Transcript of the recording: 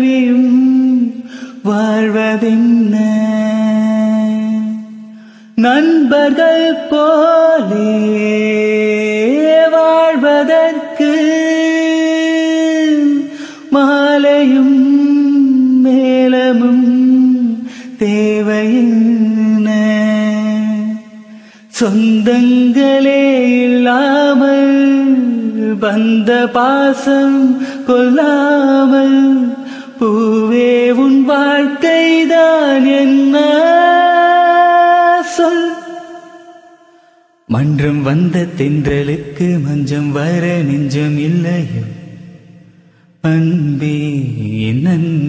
தனியும் வாழ்வதென்ன நண்பர்கள் போலே வாழ்வதற்கு மாலையும் மேலமும் தேவையின்ன சொந்தங்களே இல்லாமல் வந்த பாசம் கொல்லாமல் பூவே உன் வாழ்க்கைதான் என்ன சொல் மன்றம் வந்த தென்றலுக்கு மஞ்சம் வர நெஞ்சம் இல்லையோ அன்பே என் அன்பே